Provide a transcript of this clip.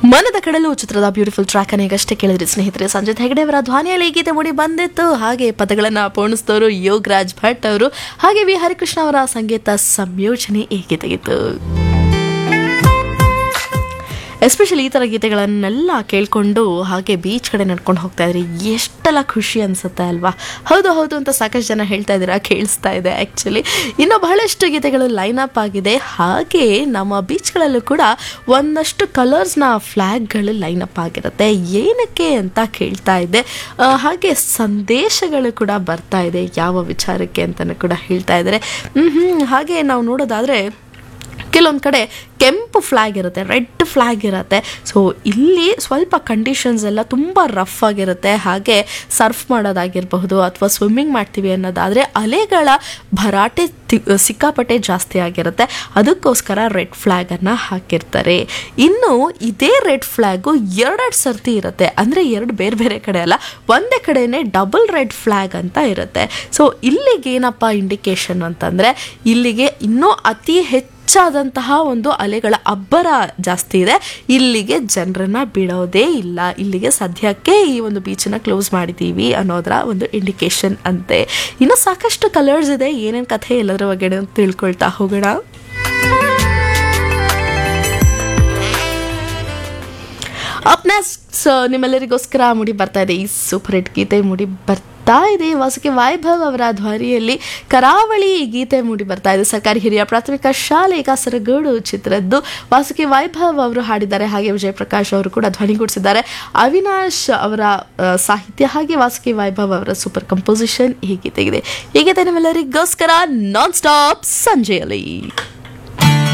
ಮನದ ಕಡಲು ಚಿತ್ರದ ಬ್ಯೂಟಿಫುಲ್ ಟ್ರ್ಯಾಕ್ ಅನ್ನ ಈಗಷ್ಟೇ ಕೇಳಿದ್ರಿ ಸ್ನೇಹಿತರೆ ಸಂಜಿತ್ ಹೆಗಡೆ ಅವರ ಧ್ವನಿಯಲ್ಲಿ ಈ ಗೀತೆ ಮೂಡಿ ಬಂದಿತ್ತು ಹಾಗೆ ಪದಗಳನ್ನ ಪೂರ್ಣಿಸಿದವರು ಯೋಗರಾಜ್ ಭಟ್ ಅವರು ಹಾಗೆ ವಿ ಹರಿಕೃಷ್ಣ ಅವರ ಸಂಗೀತ ಸಂಯೋಜನೆ ಈ ಗೀತೆಗಿತ್ತು ಎಸ್ಪೆಷಲಿ ಈ ಥರ ಗೀತೆಗಳನ್ನೆಲ್ಲ ಕೇಳಿಕೊಂಡು ಹಾಗೆ ಬೀಚ್ ಕಡೆ ನಡ್ಕೊಂಡು ಹೋಗ್ತಾ ಇದ್ರಿ ಎಷ್ಟೆಲ್ಲ ಖುಷಿ ಅನಿಸುತ್ತೆ ಅಲ್ವಾ ಹೌದು ಹೌದು ಅಂತ ಸಾಕಷ್ಟು ಜನ ಹೇಳ್ತಾ ಇದ್ದೀರಾ ಕೇಳಿಸ್ತಾ ಇದೆ ಆ್ಯಕ್ಚುಲಿ ಇನ್ನು ಬಹಳಷ್ಟು ಗೀತೆಗಳು ಲೈನ್ ಅಪ್ ಆಗಿದೆ ಹಾಗೆ ನಮ್ಮ ಬೀಚ್ಗಳಲ್ಲೂ ಕೂಡ ಒಂದಷ್ಟು ಕಲರ್ಸ್ನ ಫ್ಲ್ಯಾಗ್ಗಳು ಲೈನ್ ಅಪ್ ಆಗಿರುತ್ತೆ ಏನಕ್ಕೆ ಅಂತ ಕೇಳ್ತಾ ಇದ್ದೆ ಆ, ಹಾಗೆ ಸಂದೇಶಗಳು ಕೂಡ ಬರ್ತಾ ಇದೆ ಯಾವ ವಿಚಾರಕ್ಕೆ ಅಂತಲೂ ಕೂಡ ಹೇಳ್ತಾ ಇದ್ದಾರೆ ಹ್ಮ್ ಹಾಗೆ ನಾವು ನೋಡೋದಾದರೆ ಕೆಲವೊಂದು ಕಡೆ ಕೆಂಪು ಫ್ಲ್ಯಾಗ್ ಇರುತ್ತೆ ರೆಡ್ ಫ್ಲ್ಯಾಗ್ ಇರುತ್ತೆ ಸೊ ಇಲ್ಲಿ ಸ್ವಲ್ಪ ಕಂಡೀಷನ್ಸ್ ಎಲ್ಲ ತುಂಬ ರಫ್ ಆಗಿರುತ್ತೆ ಹಾಗೆ ಸರ್ಫ್ ಮಾಡೋದಾಗಿರಬಹುದು ಅಥವಾ ಸ್ವಿಮ್ಮಿಂಗ್ ಮಾಡ್ತೀವಿ ಅನ್ನೋದಾದರೆ ಅಲೆಗಳ ಭರಾಟೆ ತಿ- ಸಿಕ್ಕಾಪಟ್ಟೆ ಜಾಸ್ತಿ ಆಗಿರುತ್ತೆ ಅದಕ್ಕೋಸ್ಕರ ರೆಡ್ ಫ್ಲ್ಯಾಗನ್ನು ಹಾಕಿರ್ತಾರೆ ಇನ್ನು ಇದೇ ರೆಡ್ ಫ್ಲ್ಯಾಗು ಎರಡೆರಡು ಸರ್ತಿ ಇರುತ್ತೆ ಅಂದರೆ ಎರಡು ಬೇರೆ ಬೇರೆ ಕಡೆ ಅಲ್ಲ ಒಂದೇ ಕಡೆನೇ ಡಬಲ್ ರೆಡ್ ಫ್ಲ್ಯಾಗ್ ಅಂತ ಇರುತ್ತೆ ಸೊ ಇಲ್ಲಿಗೆ ಏನಪ್ಪ ಇಂಡಿಕೇಶನ್ ಅಂತಂದರೆ ಇಲ್ಲಿಗೆ ಇನ್ನೂ ಅತಿ ಹೆಚ್ಚಾದಂತಹ ಒಂದು ಅಲೆಗಳ ಅಬ್ಬರ ಜಾಸ್ತಿ ಇದೆ ಇಲ್ಲಿಗೆ ಜನರನ್ನ ಬಿಡೋದೇ ಇಲ್ಲ ಇಲ್ಲಿಗೆ ಸದ್ಯಕ್ಕೆ ಈ ಒಂದು ಬೀಚನ್ನ ಕ್ಲೋಸ್ ಮಾಡಿದ್ದೀವಿ ಅನ್ನೋದರ ಒಂದು ಇಂಡಿಕೇಶನ್ ಅಂತೆ ಇನ್ನು ಸಾಕಷ್ಟು ಕಲರ್ಸ್ ಇದೆ ಏನೇನು ಕಥೆ ಎಲ್ಲದರ ಬಗ್ಗೆ ಅಂತ ತಿಳ್ಕೊಳ್ತಾ ಹೋಗೋಣ ಅಪ್ ನೆಕ್ಸ್ಟ್ ನಿಮ್ಮೆಲ್ಲರಿಗೋಸ್ಕರ ಮುಡಿ ಬರ್ತಾ ಇದೆ ಈ ಸೂಪರ್ ಹಿಟ್ ಗೀತೆ ಮುಡಿ ಬರ್ತಾ ಇದೆ ವಾಸುಕಿ ವೈಭವ್ ಅವರ ಧ್ವನಿಯಲ್ಲಿ ಕರಾವಳಿ ಈ ಗೀತೆ ಮೂಡಿ ಬರ್ತಾ ಇದೆ ಸರ್ಕಾರಿ ಹಿರಿಯ ಪ್ರಾಥಮಿಕ ಶಾಲೆ ಕಾಸರಗೋಡು ಚಿತ್ರದ್ದು ವಾಸುಕಿ ವೈಭವ್ ಅವರು ಹಾಡಿದ್ದಾರೆ ಹಾಗೆ ವಿಜಯ್ ಪ್ರಕಾಶ್ ಅವರು ಕೂಡ ಧ್ವನಿಗೂಡಿಸಿದ್ದಾರೆ ಅವಿನಾಶ್ ಅವರ ಆ, ಸಾಹಿತ್ಯ ಹಾಗೆ ವಾಸುಕಿ ವೈಭವ್ ಅವರ ಸೂಪರ್ ಕಂಪೋಸಿಷನ್ ಈ ಗೀತೆಗಿದೆ ಈ ಗೀತೆ ನಿಮ್ಮೆಲ್ಲರಿಗೋಸ್ಕರ ನಾನ್ ಸ್ಟಾಪ್ ಸಂಜೆಯಲ್ಲಿ